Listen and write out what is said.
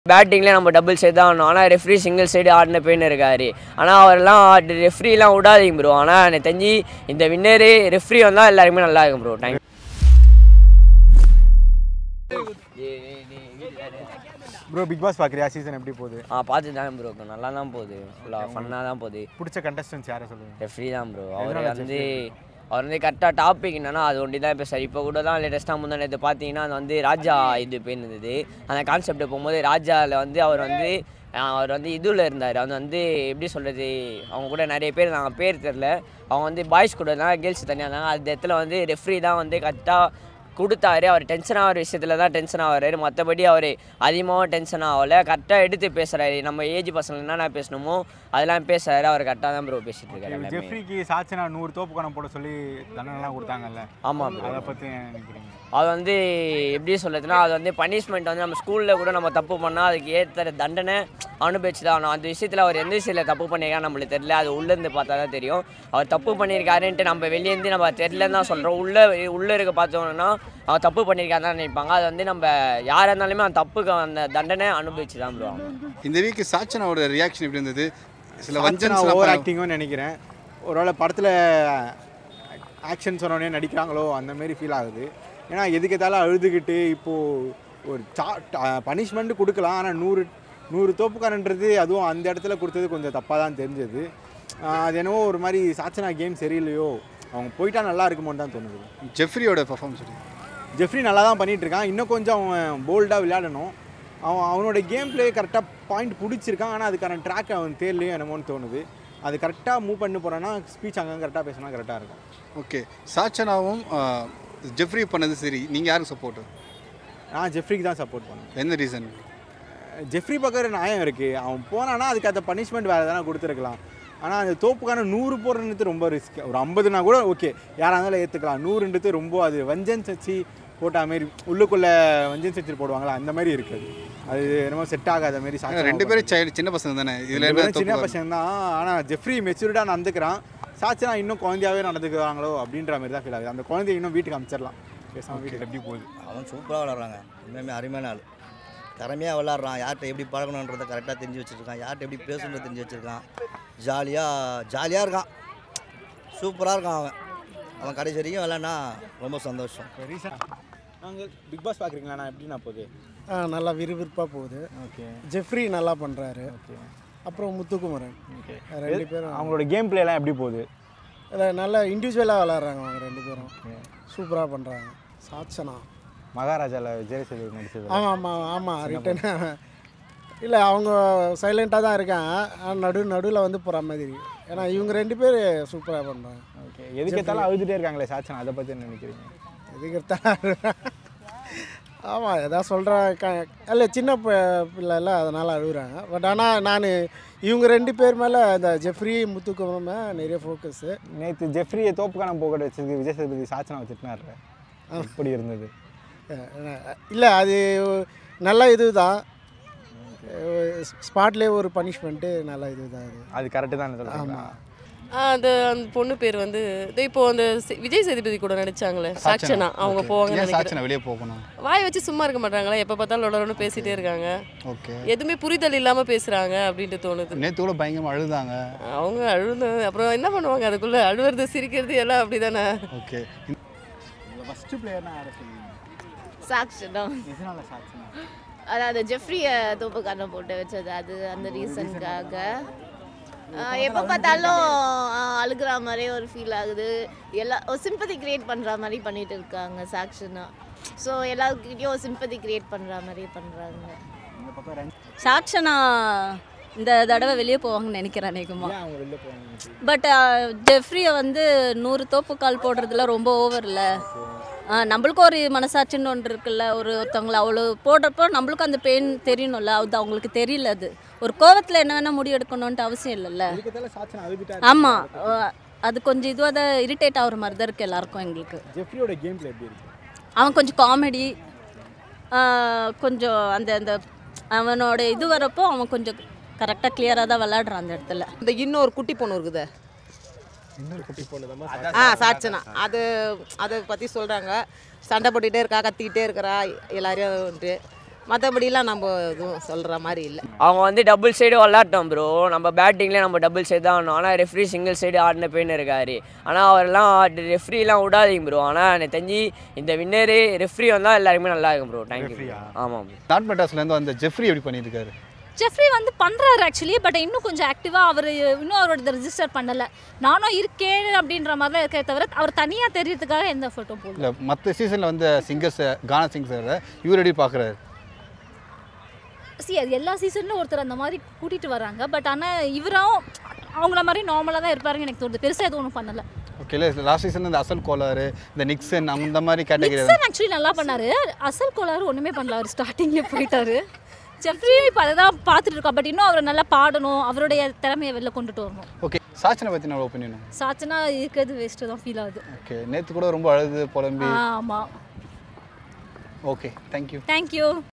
பேட்டிங்கில் நம்ம double side தான் ஆடணும் ஆனால் ரெஃப்ரி சிங்கிள் சைடு ஆடின பேன் இருக்காரு ஆனால் அவரெல்லாம் ரெஃப்ரிலாம் விடாதீங்க ப்ரோ ஆனால் எனக்கு தெரிஞ்சு இந்த வின்னரு ரெஃப்ரி வந்தால் எல்லாருமே நல்லா இருக்கும் bro time bro Bigg Boss பார்க்குறியா சீசன் எப்படி போகுது ஆ பார்த்து தான் ப்ரோ நல்லா தான் போகுது ஃபுல்லாக ஃபன்னாக தான் போகுது பிடிச்ச கண்டஸ்டன்ஸ் யாரை சொல்லுங்க ரெஃப்ரி தான் ப்ரோ அவர் வந்து அவர் வந்து கரெக்டாக டாபிக் என்னன்னா அது ஒண்டி தான் இப்போ சரி இப்போ கூட தான் லேட்டஸ்ட்டாக முந்தா நேற்று பார்த்தீங்கன்னா அது வந்து ராஜா இது பேர் இருந்தது அந்த கான்செப்ட் போகும்போது ராஜாவில் வந்து அவர் வந்து அஹ், அவர் வந்து இதுல இருந்தார் அவர் வந்து எப்படி சொல்கிறது அவங்க கூட நிறைய பேர் நாங்கள் பேர் தெரில அவங்க வந்து பாய்ஸ் கூட இருந்தாங்க கேர்ள்ஸ் தனியாக இருந்தாங்க அந்த இடத்துல வந்து ரெஃப்ரி தான் வந்து கரெக்டாக கொடுத்தாரு அவர் டென்ஷன் ஆகிற விஷயத்தில் தான் டென்ஷன் ஆகிறாரு மற்றபடி அவர் அதிகமாகவும் டென்ஷன் ஆகலை கரெக்டாக எடுத்து பேசுகிறாரு நம்ம ஏஜ் பசங்க என்னென்ன பேசணுமோ அதெல்லாம் பேசுறாரு அவர் கரெக்டாக தான் ப்ரோ பேசிட்டு இருக்காரு எல்லாமே ஜெஃப்ரிக்கு சாச்சனா நூறு தோப்பு கணம் போட சொல்லி தண்டனைலாம் கொடுத்தாங்கல்ல ஆமாம் ப்ரோ அதை பற்றி நினைக்கிறீங்க அது வந்து எப்படி சொல்றதுன்னா அது வந்து பனிஷ்மெண்ட் வந்து நம்ம ஸ்கூலில் கூட நம்ம தப்பு பண்ணால் அதுக்கு ஏற்ற தண்டனை அனுபவிச்சு தான் ஆகணும் அந்த விஷயத்தில் அவர் எந்த விஷயத்தில் தப்பு பண்ணியிருக்காரு நம்மளுக்கு தெரியல அது உள்ளேருந்து பார்த்தா தான் தெரியும் அவர் தப்பு பண்ணியிருக்காருன்ட்டு நம்ம வெளியேருந்து நம்ம தெரியலன்னு தான் சொல்கிறோம் உள்ளே உள்ளே இருக்க பார்த்தோம்னா அவர் தப்பு பண்ணியிருக்காரு தான் நினைப்பாங்க அது வந்து நம்ம யாராக இருந்தாலுமே அந்த தப்புக்கு அந்த தண்டனை அனுபவிச்சு தான் ப்ரோ ஆகணும் இந்த வீக் சாச்சனாவோட ரியாக்ஷன் எப்படி இருந்தது சில சாச்சனா வஞ்சன்ஸ் ஓவர் ஆக்டிங்கும் நினைக்கிறேன் ஒருவேளை படத்தில் ஆக்ஷன் சொன்னோடனே நடிக்கிறாங்களோ அந்த மாதிரி ஃபீல் ஆகுது ஏன்னா எதுக்கு எதாலும் அழுதுகிட்டு இப்போது ஒரு சா பனிஷ்மெண்ட் கொடுக்கலாம் ஆனால் நூறு நூறு தோப்புக்காரன்றது அதுவும் அந்த இடத்துல கொடுத்தது கொஞ்சம் தப்பாக தான் தெரிஞ்சது ஆஹ் அது என்னவோ ஒரு மாதிரி சாச்சனா கேம் சரியில்லையோ அவங்க போயிட்டா நல்லா இருக்குமோன்னு தான் தோணுது ஜெஃப்ரியோட பர்ஃபார்மன்ஸ் ஜெஃப்ரி நல்லா தான் பண்ணிட்டு இருக்கான் இன்னும் கொஞ்சம் அவன் போல்டாக விளையாடணும் அவன் அவனோட கேம் பிளே கரெக்டாக பாயிண்ட் பிடிச்சிருக்கான் ஆனால் அதுக்கான ட்ராக் அவன் தேர்லையும் என்னமோன்னு தோணுது அது கரெக்டாக மூவ் பண்ணி போகிறான்னா ஸ்பீச் அங்கே கரெக்டாக பேசினா கரெக்டாக இருக்கும் ஓகே சாச்சனாவும் ஆஹ், ஜெஃப்ரி பண்ணது சரி நீங்கள் யாருக்கு சப்போர்ட் நான் ஜெஃப்ரிக்கு தான் சப்போர்ட் பண்ணுவேன் என்ன ரீசன் ஜெஃப்ரி பக்கம் நியாயம் இருக்குது அவன் போனான்னா அதுக்கு அந்த பனிஷ்மெண்ட் வேறு எதனா கொடுத்துருக்கலாம் ஆனால் அந்த தோப்புக்கான நூறு போடுறது ரொம்ப ரிஸ்க் ஒரு ஐம்பதுனா கூட ஓகே யாராக இருந்தாலும் ஏற்றுக்கலாம் நூறுன்றது ரொம்ப அது வஞ்சன்ஸ் வச்சு போட்ட மாதிரி உள்ளுக்குள்ளே வஞ்சன்ஸ் வச்சு போடுவாங்களா அந்த மாதிரி இருக்குது அது என்னமோ செட் ஆகாத மாதிரி சாச்சனா ரெண்டு பேரும் child- சின்ன பசங்க தானே இதில் ரெண்டு என்ன பேரும் சின்ன தப்பு பசங்க தான் ஆனால் ஜெஃப்ரி மெச்சூர்டாக நடந்துக்கிறான் சாச்சனா இன்னும் குழந்தையாவே நடந்துக்கிறாங்களோ அப்படின்ற மாதிரி தான் ஃபீல் ஆகுது அந்த குழந்தைய இன்னும் வீட்டுக்கு அமைச்சிடலாம் பேசாமல் வீட்டுக்கு எப்படி போகுது அவன் சூப்பராக விளாட்றாங்க உண்மையுமே அருமையான ஆள் திறமையாக விளாட்றான் யார்கிட்ட எப்படி பழகணுன்றதை கரெக்டாக தெரிஞ்சு வச்சுருக்கான் யார்கிட்ட எப்படி பேசணுன்றதை தெரிஞ்சு வச்சுருக்கான் ஜாலியாக ஜாலியாக இருக்கான் சூப்பராக இருக்கான் அவன் அவன் கடைசி வரைக்கும் விளாட்னா ரொம்ப சந்தோஷம் ரீசன் நாங்கள் பிக் பாஸ் பார்க்குறீங்களா நான் எப்படி நான் போகுது ஆ நல்லா விறுவிறுப்பாக போகுது ஓகே ஜெஃப்ரி நல்லா பண்ணுறாரு அப்புறம் முத்துக்குமரன் ஓகே ரெண்டு பேரும் அவங்களோட கேம் பிளேலாம் எப்படி போகுது இல்ல, நல்லா இண்டிவிஜுவலாக விளாட்றாங்க அவங்க ரெண்டு பேரும் சூப்பராக பண்ணுறாங்க சாட்சனா மகாராஜாவில் விஜய் சேதுபதி நடிச்சது ஆமாம் ஆமாம் ஆமாம் ரிட்டன் இல்லை அவங்க சைலண்ட்டாக தான் இருக்காங்க ஆனா நடு நடுவில் வந்து போகிற மாதிரி ஏன்னா இவங்க ரெண்டு பேர் சூப்பராக பண்ணுறாங்க ஓகே எதுக்கு எடுத்தாலும் அழுதுட்டே இருக்காங்களே சாச்சனா அதை பற்றி என்ன நினைக்கிறீங்க எதுக்கு ஆமாம் எதாவது சொல்கிறாங்க இல்லை சின்ன ப- பிள்ளை இல்லை அதனால் அழுகுறாங்க பட் ஆனால் நான் இவங்க ரெண்டு பேர் மேலே இந்த ஜெஃப்ரி முத்துக்குமரன் மேல நிறைய ஃபோக்கஸு நேற்று ஜெஃப்ரியை தோப்புக்கான போகட்ட வச்சதுக்கு விஜய் சேதுபதி சாச்சனா வச்சுட்டுனாரு எப்படி இருந்தது இல்லை அது நல்ல இது தான் ஸ்பாட்லேயே ஒரு பனிஷ்மெண்ட்டு நல்ல இது தான் இது அது கரெக்டு தான் சொல்லுவாங்க ஆ, அந்த அந்த பொண்ணு பேர் வந்து இதோ இப்போ அந்த சி- விஜய் சேதுபதி கூட நடிச்சாங்களே சாட்சனா அவங்க போவாங்கன்னு ஏன் நினைக்கிறேன் சாச்சனா வெளியே போகணும் வாய் வச்சு சும்மா இருக்க மாட்டாங்களா எப்போ பார்த்தாலும் லொடலொன்னு பேசிட்டே இருக்காங்க ஓகே எதுவுமே புரிதல் இல்லாமல் பேசுகிறாங்க அப்படின்ட்டு தோணுது நேற்று கூட பயங்கரமாக அழுதாங்க அவங்க அழுது அப்புறம் என்ன பண்ணுவாங்க அதுக்குள்ளே அழுவுறது சிரிக்கிறது எல்லாம் அப்படி தானே ஓகே ஃபஸ்ட்டு பிளேயர்னா யாரை சொல்லுவீங்க சாக்ஷனா எதனால சாச்சனா அதாவது ஜெஃப்ரியை தோப்புக்கான போட்டு வச்சது அது அந்த ரீசனுக்காக எப்போ பார்த்தாலும் ஆஹ், அழுகுற மாதிரியே ஒரு ஃபீல் ஆகுது எல்லா ஒரு சிம்பதி கிரியேட் பண்ணுற மாதிரி பண்ணிட்டு இருக்காங்க சாக்ஷனா ஸோ எல்லாருக்கிட்டையும் ஒரு சிம்பதி கிரியேட் பண்ணுற மாதிரி பண்ணுறாங்க இந்த பக்கம் ரன் சாட்சனா இந்த தடவை வெளியே போவாங்கன்னு நினைக்கிறேன் அநேகமாக ஏன் அவங்க வெளில போவாங்க பட் ஜெஃப்ரியை வந்து நூறு தோப்பு கால் போடுறதுல ரொம்ப ஓவரில் நம்மளுக்கும் ஒரு மனசாட்சின்னு ஒன்று இருக்குல்ல ஒரு ஒருத்தவங்கள அவ்வளோ போடுறப்போ நம்மளுக்கும் அந்த பெயின் தெரியணும்ல அது அவங்களுக்கு தெரியல அது ஒரு கோவத்தில் என்ன வேணால் முடி எடுக்கணுன்ட்டு அவசியம் இல்லைல்ல எதுக்கு எடுத்தாலும் சாச்சனா அழுதுட்டா ஆமாம் அது கொஞ்சம் இதுவாக தான் இரிட்டேட் ஆகிற மாதிரி தான் இருக்குது எல்லாருக்கும் எங்களுக்கு ஜெஃப்ரியோட கேம் பிளே எப்படி இருக்கு அவன் கொஞ்சம் காமெடி கொஞ்சம் அந்த அந்த அவனோட இது வரப்போ அவன் கொஞ்சம் கரெக்டாக கிளியராக தான் விளாடுறான் அந்த இடத்துல இந்த இன்னொரு குட்டி பொண்ணு இருக்குதே இன்னொரு குட்டி பொண்ணு ஆ சாட்சனா அது அதை பற்றி சொல்கிறாங்க சண்டை போட்டுக்கிட்டே இருக்கா கத்திக்கிட்டே இருக்கிறா எல்லாரையும் வந்துட்டு மற்றபடிலாம் நம்ம எதுவும் சொல்கிற மாதிரி இல்லை அவங்க வந்து டபுள் சைடு விளாட்டோம் ப்ரோ நம்ம பேட்டிங்லேயே நம்ம டபுள் சைடு தான் ஆடணும் ஆனால் ரெஃப்ரி சிங்கிள் சைடு ஆடின பெயின் இருக்காரு ஆனால் அவரெல்லாம் ரெஃப்ரிலாம் விடாதீங்க ப்ரோ ஆனால் எனக்கு தெரிஞ்சு இந்த வின்னரு ரெஃப்ரி வந்தால் எல்லாருமே நல்லா இருக்கும் ப்ரோ தேங்க்யூ ஆமாம் நாட் மெட்டாஸ்லேருந்து வந்த ஜெஃப்ரி எப்படி பண்ணியிருக்காரு ஜெஃப்ரி வந்து பண்ணுறாரு ஆக்சுவலி பட் இன்னும் கொஞ்சம் ஆக்டிவாக அவர் இன்னும் அவரோட ரெஜிஸ்டர் பண்ணலை நானும் இருக்கேன் அப்படின்ற மாதிரி தான் இருக்கே தவிர அவர் தனியாக தெரியறதுக்காக எந்த ஃபோட்டோ போடல இல்லை மற்ற சீசனில் வந்த சிங்கர்ஸ் கானா சிங் சார் இவர் எப்படி பார்க்குறாரு சி அது எல்லா சீசன்லையும் ஒருத்தர் அந்த மாதிரி கூட்டிகிட்டு வராங்க பட் ஆனால் இவரும் அவங்கள மாதிரி நார்மலாக தான் இருப்பாருன்னு எனக்கு தோணுது பெருசாக எதுவும் ஒன்றும் பண்ணலை ஓகே இல்லை லாஸ்ட் சீசன் இந்த அசல் கோலாறு இந்த நிக்சன் அந்த மாதிரி கேட்டகரி நிக்சன் ஆக்சுவலி நல்லா பண்ணாரு அசல் கோளாறு ஒன்றுமே பண்ணல அவர் ஸ்டார்டிங்லேயே போயிட்டாரு ஜெஃப்ரி இப்போ அதை தான் பார்த்துட்டு இருக்கோம் பட் இன்னும் அவர் நல்லா பாடணும் அவருடைய திறமையை வெளில கொண்டுட்டு வரணும் ஓகே சாச்சனை பற்றி நான் ஒப்பீனியன் சாச்சனா இருக்கிறது வேஸ்ட்டு தான் ஃபீல் ஆகுது ஓகே நேற்று கூட ரொம்ப அழுது புலம்பி ஆமாம் ஓகே தேங்க்யூ தேங்க்யூ